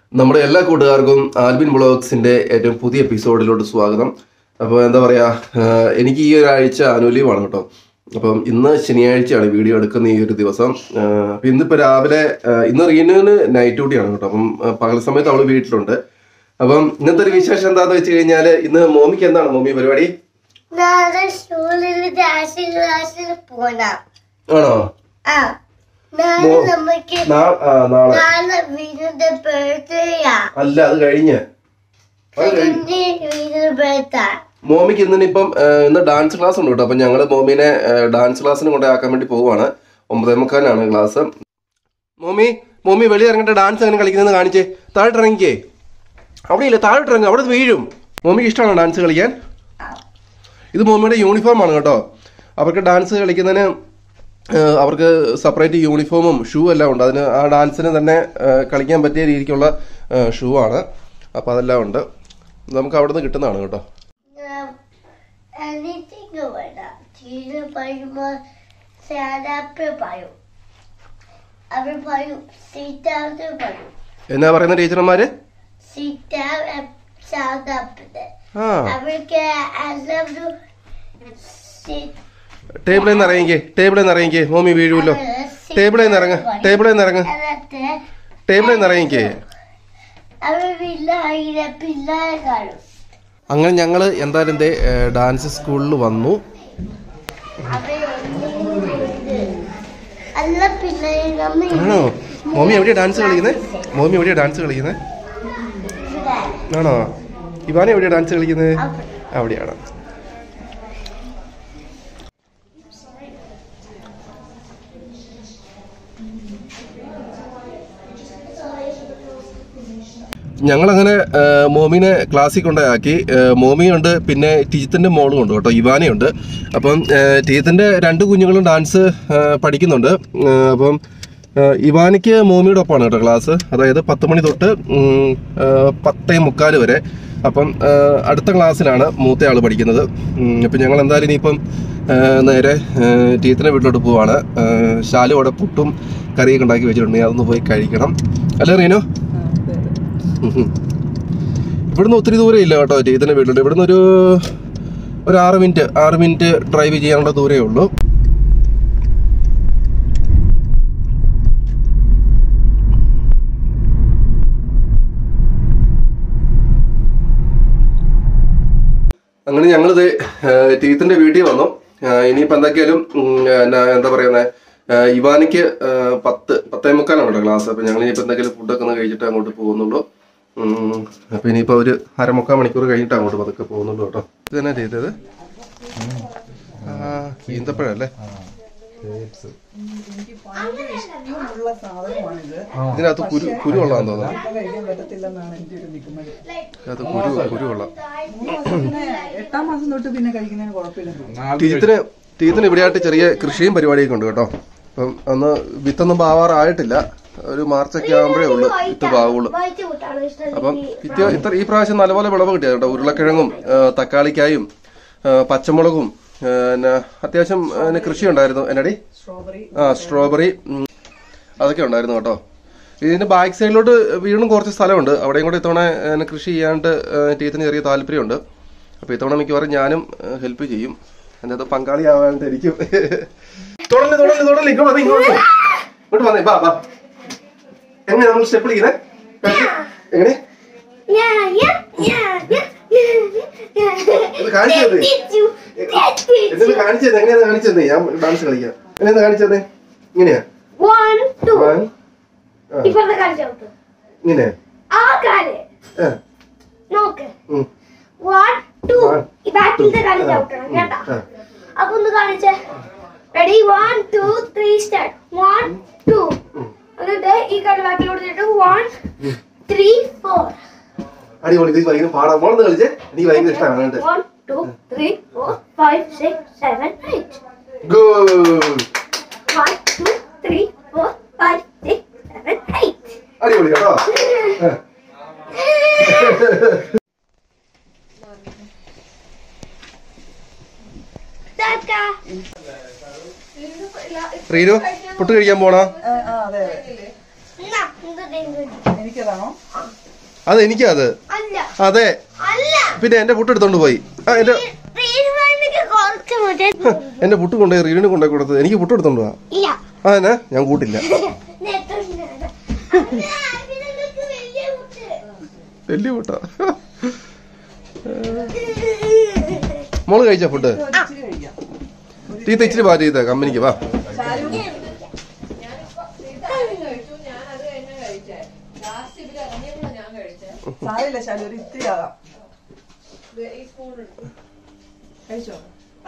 നമ്മുടെ എല്ലാ കൂട്ടുകാർക്കും ആൽബിൻ ബ്ലോഗ്സിന്റെ ഏറ്റവും പുതിയ എപ്പിസോഡിലോട്ട് സ്വാഗതം അപ്പോൾ എന്താ പറയാ ആഹ് എനിക്ക് ഈ ഒരാഴ്ച ആനുകൂല്യമാണ് കേട്ടോ അപ്പം ഇന്ന് ശനിയാഴ്ചയാണ് വീഡിയോ എടുക്കുന്ന ഈ ഒരു ദിവസം ആഹ് അപ്പം ഇന്നിപ്പോൾ രാവിലെ ആഹ് ഇന്ന് റീനുവിന് നൈറ്റ് ഡ്യൂട്ടിയാണ് കേട്ടോ അപ്പം ആഹ് പകൽ സമയത്ത് അവള് വീട്ടിലുണ്ട് അപ്പം ഇന്നത്തെ ഒരു വിശേഷം എന്താന്ന് വെച്ച് കഴിഞ്ഞാൽ ഇന്ന് മോമിക്ക് എന്താണ് മോമി പരിപാടി നാളെ സ്കൂളിൽ ഡാൻസിങ് ക്ലാസ്സിൽ പോണം ആണോ ആ നാളെ മോ- നമുക്ക് നാ- ആ, നാളെ നാളെ വീടിന്റെ ബർത്ത്ഡേയാ അല്ല അത് കഴിഞ്ഞ് അത് കഴിഞ്ഞ് സെക്കൻഡ് വീടിന്റെ ബർത്ത്ഡേ മോമിക്ക് ഇന്നിപ്പം ഏഹ്, ഇന്ന് ഡാൻസ് ക്ലാസ് ഉണ്ട് കേട്ടോ അപ്പം ഞങ്ങൾ മോമിനെ ഏഹ്, ഡാൻസ് ക്ലാസ്സിന് കൊണ്ടാക്കാൻ വേണ്ടി പോവുകയാണ് ഒമ്പതേ മുക്കാലാണ് ക്ലാസ് മോമി മോമി വെളിയിൽ ഇറങ്ങിട്ട് ഡാൻസ് എങ്ങനെ കളിക്കുന്നത് കാണിച്ചേ താഴോട്ട് ഇറങ്ങിക്കേ അവിടെ ഇല്ല താഴോട്ട് ഇറങ്ങുക അവിടെ വീഴും മോമിക്ക് ഇഷ്ടമാണോ ഡാൻസ് കളിക്കാൻ ഇത് മോമിയുടെ യൂണിഫോം ആണ് കേട്ടോ അവർക്ക് ഡാൻസ് കളിക്കുന്നതിന് ഏഹ്, അവർക്ക് സെപ്പറേറ്റ് യൂണിഫോമും ഷൂ എല്ലാം ഉണ്ട് അതിന് ആ ഡാൻസിന് തന്നെ ഏഹ്, കളിക്കാൻ പറ്റിയ രീതിക്കുള്ള ഏഹ്, ഷൂ ആണ് അപ്പോൾ അതെല്ലാം ഉണ്ട് നമുക്ക് അവിടെ നിന്ന് കിട്ടുന്നതാണ് കേട്ടോ എനിത്തിങ് വേണം ടീച്ചർ പറയുമ്പോൾ സാധാപ്പ് പറയും അവർ പറയും സീറ്റാവ് പറയും എന്നാ പറയുന്ന ടീച്ചർമാര് സീറ്റാവ് സാധാപ്പിന്റെ ആ അവർക്ക് എല്ലാവരും ടേബിളിൽ നിന്ന് ഇറങ്ങിക്കേ ടേബിളിൽ നിന്ന് ഇറങ്ങിക്കേ മോമി വീഴുമല്ലോ ടേബിളിൽ നിന്ന് ഇറങ്ങ ടേബിളിൽ നിന്ന് ഇറങ്ങ എന്നിട്ട് ടേബിളിൽ നിന്ന് ഇറങ്ങിക്കേ അവർ പിള്ളേരെ പിള്ളേരെ കാണും അങ്ങനെ ഞങ്ങൾ എന്തായാലും എന്തേ ഡാൻസ് സ്കൂളിൽ വന്നു അല്ല പിള്ളേരെ നമ്മൾ ആണോ മോമി എവിടെയാ ഡാൻസ് കളിക്കുന്നത് മോമി എവിടെയാ ഡാൻസ് കളിക്കുന്നത് ഇവിടെ ആണോ ഇവാന എവിടെയാ ഡാൻസ് കളിക്കുന്നത് അവിടെ. അവിടെയാണ് ഞങ്ങളങ്ങനെ ആ, മോമിനെ ക്ലാസ്സിൽ കൊണ്ടാക്കി മോമിയുണ്ട് പിന്നെ ടീച്ചറിന്റെ മോളും ഉണ്ട് കേട്ടോ ഇവാനയുണ്ട് അപ്പം ആ, ടീച്ചറിന്റെ രണ്ട് കുഞ്ഞുങ്ങളും ഡാൻസ് ആ, പഠിക്കുന്നുണ്ട് ആ, അപ്പം ആ, ഇവാനയ്ക്ക് മോമിയുടെ ഒപ്പമാണ് കേട്ടോ ക്ലാസ് അതായത് പത്ത് മണി തൊട്ട് ഉം, ആ, പത്തേ മുക്കാൽ വരെ അപ്പം ആ, അടുത്ത ക്ലാസ്സിലാണ് മൂത്ത ആൾ പഠിക്കുന്നത് ഉം, അപ്പം ഞങ്ങൾ എന്തായാലും ഇനിയിപ്പം ആ, നേരെ ടീച്ചറിന്റെ വീട്ടിലോട്ട് പോവാണ് ആ, ശാലു അവിടെ പുട്ടും കറിയൊക്കെ ഉണ്ടാക്കി വെച്ചിട്ടുണ്ട് അതൊന്ന് പോയി കഴിക്കണം അല്ലേ റീനോ ഉം. ഇവിടുന്ന് ഒത്തിരി ദൂരം ഇല്ല കേട്ടോ ടീച്ചറിന്റെ വീട്ടിലോട്ട് ഇവിടുന്ന് ഒരു ഒരു ആറ് മിനിറ്റ് ആറ് മിനിറ്റ് ഡ്രൈവ് ചെയ്യാനുള്ള ദൂരമേ ഉള്ളൂ അങ്ങനെ ഞങ്ങളിത് ടീച്ചറിന്റെ വീട്ടിൽ വന്നു ആ, ഇനിയിപ്പോ എന്തൊക്കെയാലും ഉം, എന്നാ എന്താ പറയുന്നത് ഇവാനിക്ക് ആ, പത്ത് പത്തേ മുക്കാലാണ് കേട്ടോ ക്ലാസ് അപ്പൊ ഞങ്ങൾ ഇനിയിപ്പോ എന്തെങ്കിലും ഫുഡൊക്കെ ഒന്ന് കഴിച്ചിട്ട് അങ്ങോട്ട് പോകുന്നുള്ളൂ ഉം, അപ്പൊ ഇനിയിപ്പോ ഒരു അരമുക്കാൽ മണിക്കൂർ കഴിഞ്ഞിട്ട് അങ്ങോട്ട് പതുക്കെ പോകുന്നുള്ളൂ കേട്ടോ ഇത് തന്നെ ചെയ്തത് ആ ഈന്തപ്പഴല്ലേ ഉള്ള സാധനമാണിത് ഇതിനകത്ത് കുരു കുരു കൊള്ളാന്ന് തോന്നുന്നു ഇപ്പം കഴിക്കാൻ പറ്റത്തില്ലെന്നാണ് എൻ്റെ ഒരു നിഗമനം ഇതിനകത്ത് കുരു കുരു കൊള്ളാം മൂന്ന് മാസം പിന്നെ എട്ടാം മാസം തൊട്ട് പിന്നെ കഴിക്കുന്നതിന് കുഴപ്പമില്ലെന്ന് ടീച്ചറിന് ടീച്ചറിന് ഇവിടെയായിട്ട് ചെറിയ കൃഷിയും പരിപാടിയൊക്കെ ഉണ്ട് കേട്ടോ അപ്പം അന്ന് വിത്തൊന്നും പാവാറായിട്ടില്ല ഒരു മാർച്ചൊക്കെ ആകുമ്പോഴേ ഉള്ളൂ വിത്ത് പാവുള്ളൂ വൈറ്റ് കൂട്ടാണ് ഇഷ്ടം അപ്പം ഇത്യ ഇത്ര ഈ പ്രാവശ്യം നല്ലപോലെ വിളവ് കിട്ടിയത് കേട്ടോ ഉരുളക്കിഴങ്ങും ആ, തക്കാളിക്കായും ആ, പച്ചമുളകും ആ, പിന്നെ അത്യാവശ്യം പിന്നെ കൃഷി ഉണ്ടായിരുന്നു എന്നടി സ്ട്രോബെറി ആ സ്ട്രോബെറി ഉം, അതൊക്കെ ഉണ്ടായിരുന്നു കേട്ടോ ഇതിന്റെ ബാക്ക് സൈഡിലോട്ട് വീണ്ടും കുറച്ച് സ്ഥലമുണ്ട് അവിടെയും കൂടെ ഇത്തവണ ഏ, കൃഷി ചെയ്യാണ്ട് ടീച്ചറിന് ചെറിയ താല്പര്യമുണ്ട് അപ്പൊ ഇത്തവണ മിക്കവാറും ഞാനും ഹെൽപ്പ് ചെയ്യും അതിനകത്ത് പങ്കാളിയാവാണ്ടിരിക്കും തുടർന്ന് തുടർന്ന് തുടർന്ന് ഇങ്ങോട്ട് വന്നേ, ഇങ്ങോട്ട് വന്നേ. ഇങ്ങോട്ട് വന്നേ ബാ ബാ എങ്ങനെ നമ്മൾ സ്റ്റെപ്പ് ഇരിക്കുന്നേ എങ്ങനെ Yeah, yeah, yeah, yeah, yeah, yeah. ഇത് കാണിച്ചു തന്നേ. Teach you, teach you. എന്നിട്ട് കാണിച്ചത് എങ്ങനെയാ കാണിച്ചത് ഞാൻ ഡാൻസ് കളിക്കാം എങ്ങനെയാ കാണിച്ചത് ഇങ്ങനെയാ One, two. One, ആ, ഇപ്പഴത്തെ കാണിച്ചു നോക്ക്. ഇങ്ങനെ ആ കാല് ആ, നോക്ക് ഉം. One two One. ഈ ബാക്കിലത്തെ കാല് ചവിട്ടണം കേട്ടാ ആ. അപ്പൊ ഒന്ന് കാണിച്ചേ ready one two three start one two എന്നിട്ട് ഈ കാല് ബാക്കിൽ കൊടുത്തിട്ട് വൺ ത്രീ ഫോർ അടിപൊളി ഇത് ഭയങ്കര പാടാൻ പോണെന്ന് കളിച്ചേ എനിക്ക് ഭയങ്കര ഇഷ്ടമാണ് കണ്ടിട്ട് one two three four five six seven eight good one two three four five six seven eight അടിപൊളി കേട്ടോ ആ. Tata. റീനു പുട്ട് കഴിക്കാൻ പോണോ ആ, ആ, അതെ അതെ എന്നാ, ഇത് ദേ ഇങ്ങോട്ട്. എനിക്കതാണോ അത് എനിക്കാ അത് അല്ല അതെ അല്ല പിന്നെ എന്റെ പുട്ട് എടുത്തോണ്ട് പോയി ആ എന്റെ റീൽവാനിക്ക് കുറച്ച് മറ്റേ എന്റെ പുട്ട് കൊണ്ടുപോയി റീഡിന് കൊണ്ടുപോയി കൊടുത്തത് എനിക്ക് പുട്ട് എടുത്തോണ്ട് പോവാ ഇല്ല ആ എന്നാ ഞാൻ കൂട്ടില്ല നേരത്തെ അമ്മ, അതിനകത്ത് വലിയ മുട്ട്. വലിയ പുട്ടാ മോള് കഴിച്ച ഫുഡ് ഇച്ചിരി കഴിക്കാം ടീത്ത ഇച്ചിരി പാ ടീത്ത കമ്പനിക്ക് വാ സാരില്ല ശാലു ഒരു ഇത്തിരി ആകാം കഴിച്ചോ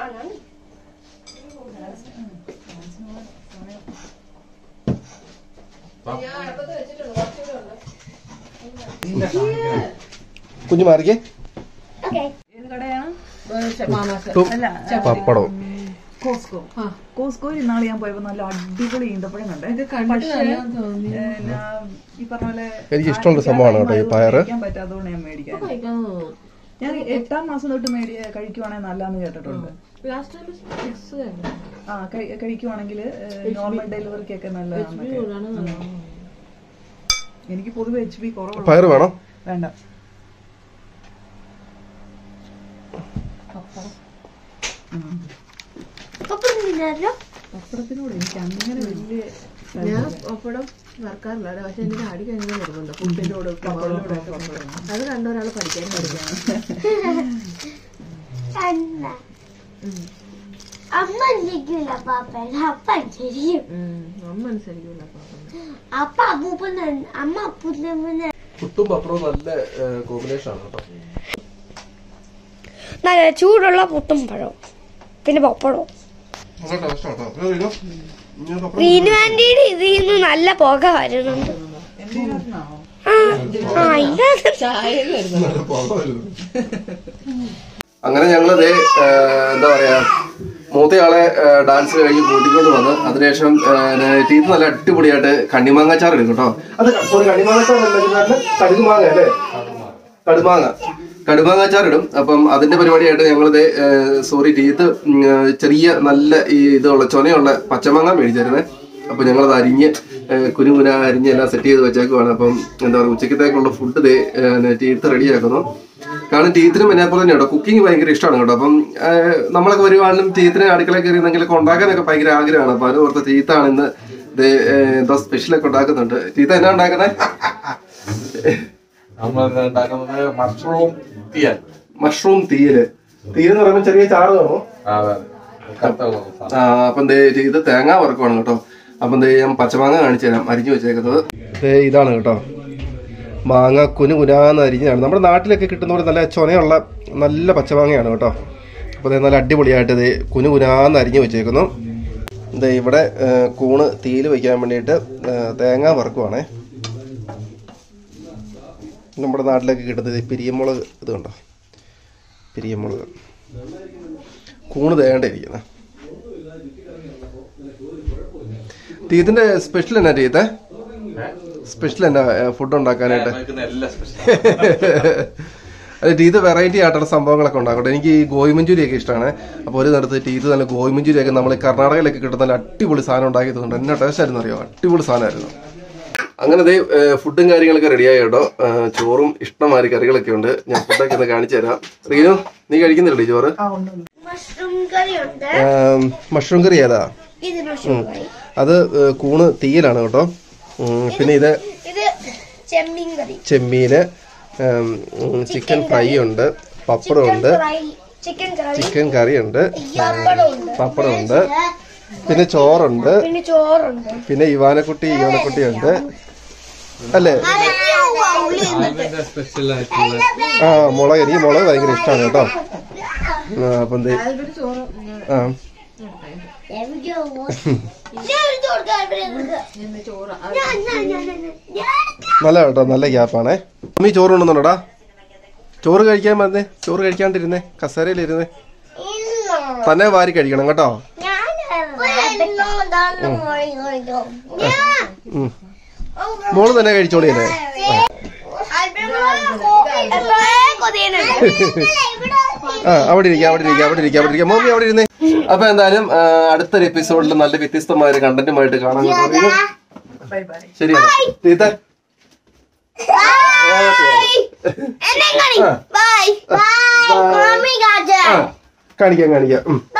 കുഞ്ഞു മാറിക്കേ Okay. ഏത് കടയാണ് തും- അല്ല പപ്പടം കോസ്കോ കോസ്കോ ഇന്നാള് ഞാൻ പോയപ്പോ നല്ല അടിപൊളി ഈന്തപ്പഴം കണ്ടേ പക്ഷേ ഏ, ഞാൻ ഈ പറഞ്ഞ പോലെ എനിക്ക് ഇഷ്ടമുള്ള സംഭവമാണ് കേട്ടോ ഈ പയറ് കഴിക്കാൻ പറ്റാത്തതുകൊണ്ട് ഞാൻ മേടിക്കാൻ ഞാൻ എട്ടാം മാസം തൊട്ട് മേടി കഴിക്കുവാണെങ്കിൽ നല്ലതെന്ന് കേട്ടിട്ടുണ്ട് ആ കഴി- കഴിക്കുവാണെങ്കിൽ നോർമൽ ഡെലിവറിക്കൊക്കെ നല്ലതാണെന്നൊക്കെ ഉം. എനിക്ക് പൊതുവെ എച്ച് ബി കുറവുള്ള പയറ് വേണം വേണ്ട പപ്പടം തിന്നാലോ? പപ്പടത്തിനോട് എനിക്ക് അങ്ങനെ വലിയ ഞാൻ പപ്പടം വറക്കാറില്ല പക്ഷെ എന്റെ ഡാഡി കഴിഞ്ഞ നിർബന്ധം ഫുഡിനോട് പപ്പടത്തോട് അത് കണ്ട ഒരാൾ പഠിക്കാൻ പഠിക്കണം അല്ല. അമ്മ അനുസരിക്കൂല പാപ്പൻ അപ്പ അനുസരിക്കും അമ്മ അനുസരിക്കൂല പാപ്പ അപ്പ അപ്പൂപ്പൻ അമ്മ അപ്പൂപ്പൻ പുട്ടും പപ്പടവും നല്ല കോമ്പിനേഷൻ ആണ് കേട്ടോ നല്ല ചൂടുള്ള പുട്ടും പഴവും പിന്നെ പപ്പടവും നല്ല ടേസ്റ്റ് കേട്ടോ ഇത് കഴിക്കോ? ഇനി ഒരു പപ്പടം റീനു ആന്റിയുടെ ഇതിൽ നിന്ന് നല്ല പുക വരുന്നുണ്ട് എന്തിനാണോ ആ ആ ഇതിനകത്ത് നല്ല പുക വരുന്നു. അങ്ങനെ ഞങ്ങളത് എന്താ പറയാ മൂത്തയാളെ ഡാൻസ് കഴിഞ്ഞ് കൂട്ടിക്കൊണ്ട് വന്ന് അതിനുശേഷം ടീത്ത് നല്ല അടിപൊളിയായിട്ട് കണ്ണിമാങ്ങാച്ചാർ എടുക്കും കേട്ടോ അത് സോറി കണ്ണിമാങ്ങാച്ചാർ അല്ല കടുകുമാങ്ങ അല്ലേ കടുമാങ്ങ കടുമാങ്ങാച്ചാർ ഇടും അപ്പം അതിന്റെ പരിപാടിയായിട്ട് ഞങ്ങളത് സോറി ടീത്ത് ഉം, ആ, ചെറിയ നല്ല ഈ ഇതുള്ള ചൊനയുള്ള പച്ചമാങ്ങ മേടിച്ചായിരുന്നേ അപ്പൊ ഞങ്ങളത് അരിഞ്ഞ് ഏഹ്, കുനുകുന അരിഞ്ഞ് എല്ലാം സെറ്റ് ചെയ്ത് വെച്ചേക്കുവാണ് അപ്പം എന്താ പറയുക ഉച്ചക്കത്തേക്കുള്ള ഫുഡ് ദേ ഏഹ്, ടീത്ത് റെഡിയാക്കുന്നു കാരണം ടീത്തിനും എന്നെ പോലെ തന്നെയാണ് കുക്കിംഗ് ഭയങ്കര ഇഷ്ടമാണ് കേട്ടോ അപ്പം ഏഹ്, നമ്മളൊക്കെ വരുവാണെങ്കിലും ടീത്തിന് അടുക്കള കയറി എന്തെങ്കിലുമൊക്കെ ഉണ്ടാക്കാനൊക്കെ ഭയങ്കര ആഗ്രഹമാണ് അപ്പൊ അത് ഓർത്ത് ടീത്താണ് ഇന്ന് ദേ, ഏഹ്, എന്തോ സ്പെഷ്യലൊക്കെ ഉണ്ടാക്കുന്നുണ്ട് ടീത്ത എന്നാ ഉണ്ടാക്കുന്നത് നമ്മൾ ഉണ്ടാക്കുന്നത് മഷ്റൂം തീയൽ മഷ്റൂം തീയല് തീയൽ എന്ന് പറയുമ്പോൾ ചെറിയ ചാറ് കാണോ അതെ കറുത്ത കളർ സാധനം. ആ അപ്പം ദേ ഇത് തേങ്ങ വറക്കുവാണ് കേട്ടോ അപ്പം ദേ ഞാൻ പച്ചമാങ്ങ കാണിച്ചു തരാം അരിഞ്ഞു വെച്ചേക്കുന്നത് ദേ ഇതാണ് കേട്ടോ മാങ്ങ കുനു കുനാന്ന് അരിഞ്ഞാണ് നമ്മുടെ നാട്ടിലൊക്കെ കിട്ടുന്ന പോലെ നല്ല ചൊനയുള്ള നല്ല പച്ചമാങ്ങയാണ് കേട്ടോ അപ്പോൾ ദേ നല്ല അടിപൊളിയായിട്ട് ദേ കുനു കുനാന്ന് അരിഞ്ഞു വെച്ചേക്കുന്നു ദേ ഇവിടെ ഏ, കൂണ് തീയിൽ വയ്ക്കാൻ വേണ്ടിയിട്ട് ഏ, തേങ്ങ വറക്കുവാണേ നമ്മുടെ നാട്ടിലൊക്കെ കിട്ടുന്നത് ഈ പിരിയമുളക് ഇത് കണ്ടോ പിരിയമുളക് കൂണ് തേണ്ടിരിക്കുന്നത് ടീത്തിന്റെ സ്പെഷ്യൽ എന്നാ ടീത്തെ സ്പെഷ്യൽ എന്നാ ഫുഡ് ഉണ്ടാക്കാനായിട്ട് ഉണ്ടാക്കുന്ന എല്ലാ സ്പെഷ്യൽ അല്ല ടീത്ത് വെറൈറ്റി ആയിട്ടുള്ള സംഭവങ്ങളൊക്കെ ഉണ്ടാക്കട്ടെ എനിക്ക് ഈ ഗോയി മഞ്ചൂരി ഒക്കെ ഇഷ്ടമാണ് അപ്പോൾ ഒരു നേരത്ത് ടീത്ത് നല്ല ഗോയി മഞ്ചൂരി ഒക്കെ നമ്മൾ കർണാടകയിലൊക്കെ കിട്ടുന്ന നല്ല അടിപൊളി സാധനം ഉണ്ടാക്കി തന്നിട്ടുണ്ട് എന്നാ ടേസ്റ്റ് ആയിരുന്നു അറിയോ അടിപൊളി സാധനമായിരുന്നു അങ്ങനെ ദേ ഫുഡും കാര്യങ്ങളൊക്കെ റെഡിയായി കേട്ടോ ഏ, ചോറും ഇഷ്ടമാതിരി കറികളൊക്കെ ഉണ്ട് ഞാൻ ഫുഡൊക്കെ ഒന്ന് കാണിച്ചു തരാം റീനു നീ കഴിക്കുന്നില്ലേ ചോറ് ആ ഉണ്ട് ഉണ്ട്. മഷ്റൂം കറി ഉണ്ട് മഷ്റൂം കറി ഏതാ ഇത് മഷ്റൂം കറി അത് ഏ, കൂണ് തീയലാണ് കേട്ടോ ഉം, പിന്നെ ഇത് ഇത് ചെമ്മീൻ കറി ചെമ്മീന് ഉം, ഉം, ചിക്കൻ ഫ്രൈ ഉണ്ട് പപ്പടം ഉണ്ട് fry chicken curry chicken curry ഉണ്ട് പപ്പടം ഉണ്ട് പപ്പടം ഉണ്ട് പിന്നെ ചോറുണ്ട് പിന്നെ ചോറുണ്ട് പിന്നെ ഇവാനക്കുട്ടി ഇവാനക്കുട്ടി ഉണ്ട് അല്ലേ സ്പെഷ്യൽ ആയിട്ടുള്ള ആ മുളക് എനിക്ക് മുളക് ഭയങ്കര ഇഷ്ടമാണ് കേട്ടോ ആ, അപ്പം ദേ ആ നല്ല കേട്ടോ നല്ല ഗ്യാപ്പാണേ അമ്മീ ചോറ് കൊണ്ടുവന്നോടാ ചോറ് കഴിക്കാൻ വന്നേ ചോറ് കഴിക്കാണ്ടിരുന്നേ കസേരയിലിരുന്നേ തന്നെ വാരി കഴിക്കണം കേട്ടോ ഉം. മോള് തന്നെ കഴിച്ചോളിയല്ലേ ആ അവിടെ ഇരിക്കാം അവിടെ ഇരിക്കാം അവിടെ ഇരിക്കാം അവിടെ ഇരിക്കാം മോമി അവിടെ ഇരുന്നേ അപ്പൊ എന്തായാലും ആ, അടുത്തൊരു എപ്പിസോഡിൽ നല്ല വ്യത്യസ്തമായ ഒരു കണ്ടന്റുമായിട്ട് കാണാൻ കേട്ടോ ബൈ ബൈ ശരിയാണ് തീത്ത ഓക്കെ ആ ബൈ ബൈ Bye. മമ്മി ഗാജ ആ കാണിക്കാം കാണിക്കാം ഉം.